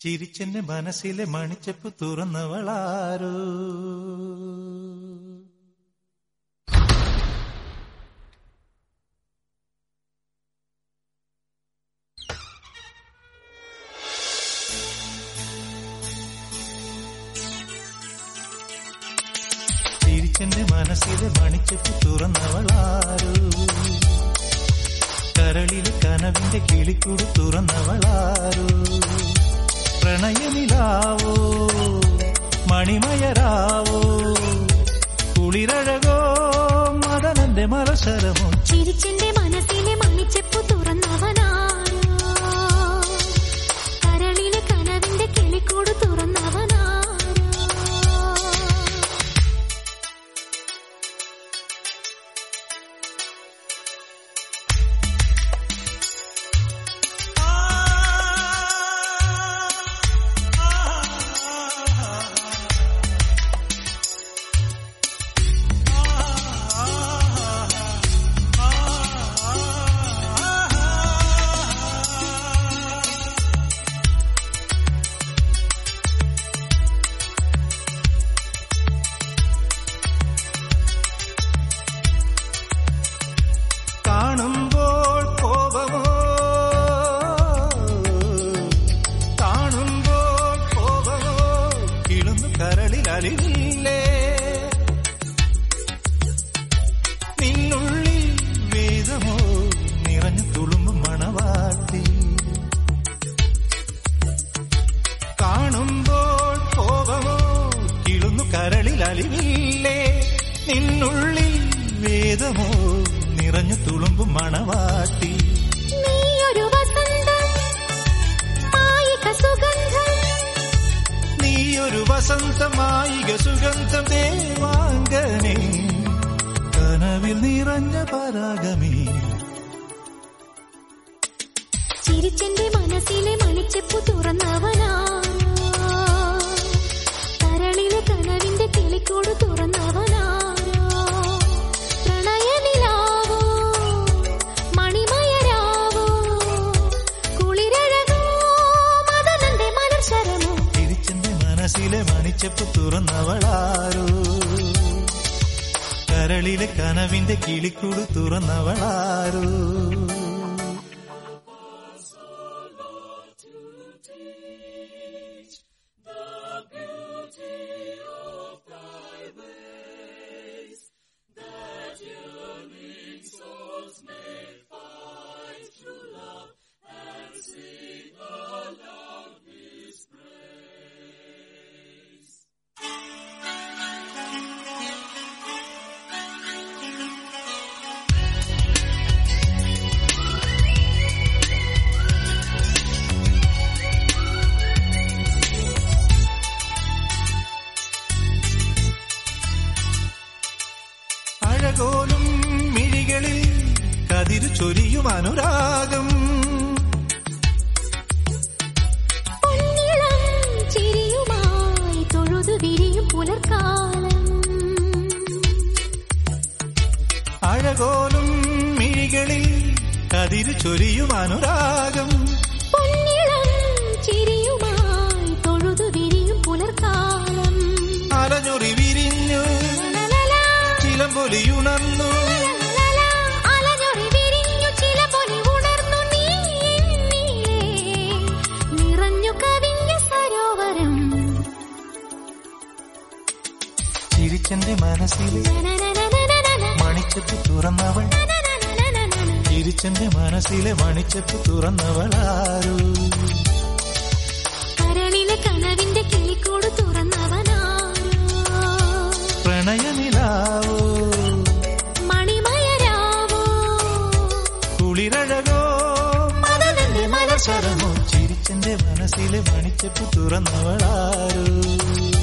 ചിരിച്ചെന്റെ മനസ്സിലെ മണിച്ചപ്പ് തുറന്നവളാരോ ചിരിച്ചെന്റെ മനസ്സിലെ മണിച്ചപ്പ് തുറന്നവളാരോ കരളിലെ കനവിന്റെ കിളിക്കൂട് തുറന്നവളാരോ പ്രണയനിലാവോ മണിമയരാവോ കുളിരഴകോ മദനന്റെ മലശരമോ ചിരിച്ചെന്റെ മനസ്സിലെ മണിച്ചെപ്പു തുറന്നവനാരോ കരളിലെ കനവിന്റെ കിളിക്കൂട് തുറന്നവനാരോ കാണുമ്പോൾ കോപമോ കാണുമ്പോൾ കോപമോ കിളുന്നു കരളിൽ അലിവില്ലേ നിന്നുള്ളിൽ വേദമോ നിറഞ്ഞു തുളുമ്പും മണവാട്ടി കാണുമ്പോൾ കോപമോ കിളുന്നു കരളിൽ അലിവില്ലേ നിന്നുള്ളിൽ വേദമോ നിറഞ്ഞു തുളുമ്പും മണവാട്ടി നീയൊരു വസന്തം മായിക സുഗന്ധം നീയൊരു വസന്തമായിക സുഗന്ധം ദേവാംഗനേ കനവിൽ നിറഞ്ഞ പരാഗമേ ചിരിച്ചെന്റെ മനസ്സിലെ മണിച്ചെപ്പു തുറന്നവനാരോ കരളിലെ കനവിന്റെ കിളിക്കൂട് തുറന്നവനാരോ പ്രണയനിലാവോ മണിമയരാവോ കുളിരഴകോ മദനന്റെ മലർശരമോ തിരിച്ചെന്റെ മനസ്സിലെ മണിച്ചപ്പ് തുറന്നവളാരോ കരളിലെ കനവിന്റെ കിളിക്കൂട് തുറന്നവളാരോ അഴകോലും മിഴികളിൽ കതിരു ചൊരിയും അനുരാഗം പൊന്നിളം ചിരിയുമായി തൊഴുതു വിരിയും പുലർക്കാലം അഴകോലും മിഴികളിൽ കതിരു ചൊരിയും അനുരാഗം പൊന്നിളം ചിരിയുമായി തൊഴുതു വിരിയും പുലർക്കാലം അലഞ്ഞൊറി വിരിഞ്ഞു ലലലാ, ചിലമ്പൊലിയുണർന്നു ലലലാ, അലഞ്ഞൊറി വിരിഞ്ഞു ചില പൊലി ഉണർന്നു നീ എന്നിലേ. നിറഞ്ഞു കവിഞ്ഞ സരോവരം ചിരിച്ചെന്റെ മനസ്സിലെ നനനനനനനന, മണിച്ചപ്പ് തുറന്നവൾ നനനനനനന. ചിരിച്ചെന്റെ മനസ്സിലെ മണിച്ചപ്പ് തുറന്നവളാരോ കരളിലെ കനവിന്റെ കിളിക്കൂട് തുറന്നവനാരോ പ്രണയനിലാവോ മണിമയരാവോ കുളിരഴകോ മദനന്റെ മലസരമോ ചിരിച്ചെന്റെ മനസ്സിലെ മണിച്ചപ്പ് തുറന്നവളാരോ